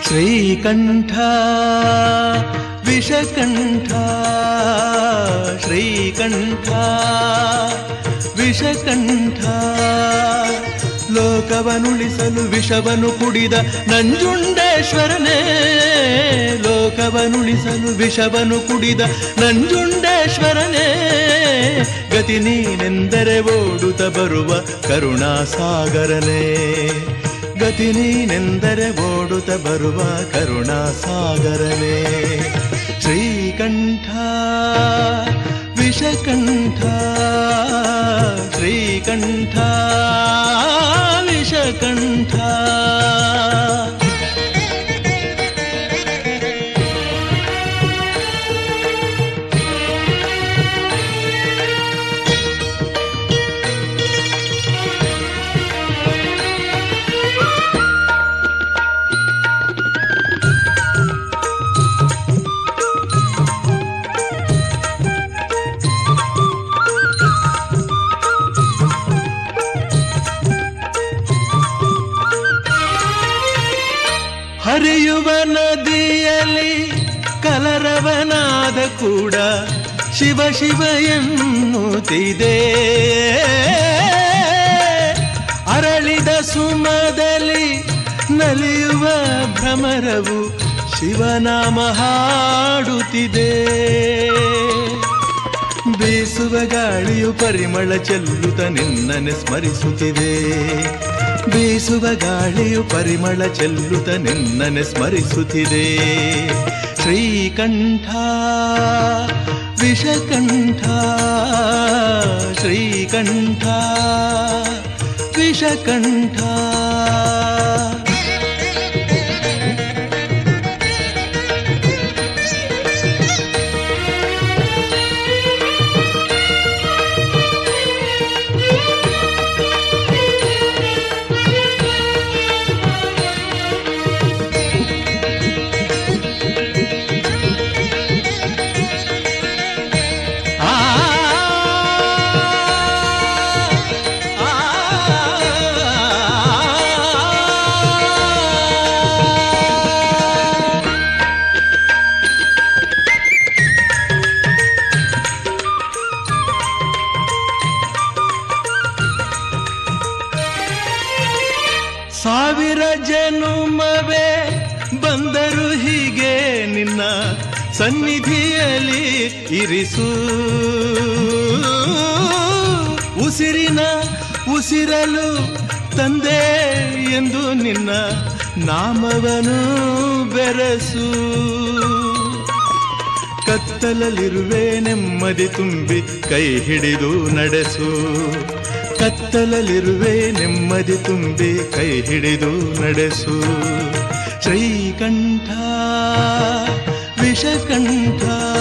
ಶ್ರೀಕಂಠ ವಿಷಕಂಠ ಶ್ರೀಕಂಠ ವಿಷಕಂಠ ಲೋಕವನುಳಿಸಲು ವಿಷವನು ಕುಡಿದ ನಂಜುಂಡೇಶ್ವರನೇ ಲೋಕವನುಳಿಸಲು ವಿಷವನು ಕುಡಿದ ನಂಜುಂಡೇಶ್ವರನೇ ಗತಿ ನೀನೆಂದರೆ ಓಡುತ್ತ ಬರುವ ಕರುಣಾಸಾಗರನೇ ಗತಿ ನೀನೆಂದರೆ ಓಡುತ್ತ ಬರುವ ಕರುಣಾಸಾಗರನೇ ಶ್ರೀಕಂಠ ವಿಷಕಂಠ ಶ್ರೀಕಂಠ ವಿಷಕಂಠ ಹರಿಯುವ ನದಿಯಲ್ಲಿ ಕಲರವನಾದ ಕೂಡ ಶಿವ ಶಿವ ಎನ್ನುತ್ತಿದೆ ಅರಳಿದ ಸುಮದಲ್ಲಿ ನಲಿಯುವ ಭ್ರಮರವು ಶಿವನಾಮ ಹಾಡುತ್ತಿದೆ ಬೀಸುವ ಗಾಳಿಯು ಪರಿಮಳ ಚೆಲ್ಲುತ್ತ ನಿನ್ನನೆ ಸ್ಮರಿಸುತ್ತಿದೆ ಬೀಸುವ ಗಾಳಿಯು ಪರಿಮಳ ಚೆಲ್ಲುತ್ತ ನಿನ್ನನೆ ಸ್ಮರಿಸುತ್ತಿದೆ ಶ್ರೀಕಂಠ ವಿಷಕಂಠ ಶ್ರೀಕಂಠ ವಿಷಕಂಠ ಆ ಸಾವಿರ ಜನುಮವೇ ಬಂದರು ಹೀಗೆ ನಿನ್ನ ಸನ್ನಿಧಿಯಲ್ಲಿ ಇರಿಸು ಉಸಿರಿನ ಉಸಿರಲು ತಂದೆ ಎಂದು ನಿನ್ನ ನಾಮವನು ಬೆರಸು ಕತ್ತಲಲ್ಲಿರುವೆ ನೆಮ್ಮದಿ ತುಂಬಿ ಕೈ ಹಿಡಿದು ನಡೆಸು ಕತ್ತಲಲ್ಲಿರುವೆ ನೆಮ್ಮದಿ ತುಂಬಿ ಕೈ ಹಿಡಿದು ನಡೆಸು ಶ್ರೀಕಂಠ ವಿಷಕಂಠ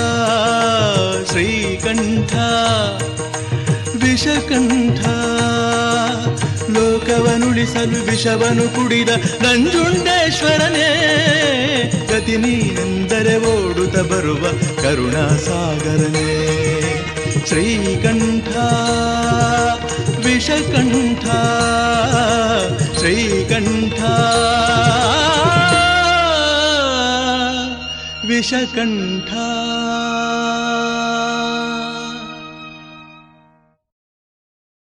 ಶ್ರೀಕಂಠ ವಿಷಕಂಠ ಲೋಕವನುಳಿಸಲು ವಿಷವನು ಕುಡಿದ ನಂಜುಂಡೇಶ್ವರನೇ ಗತಿ ನೀನೆಂದರೆ ಓಡುತ್ತ ಬರುವ ಕರುಣಾಸಾಗರನೇ ಶ್ರೀಕಂಠ ವಿಷಕಂಠ ಶ್ರೀಕಂಠ ವಿಷಕಂಠ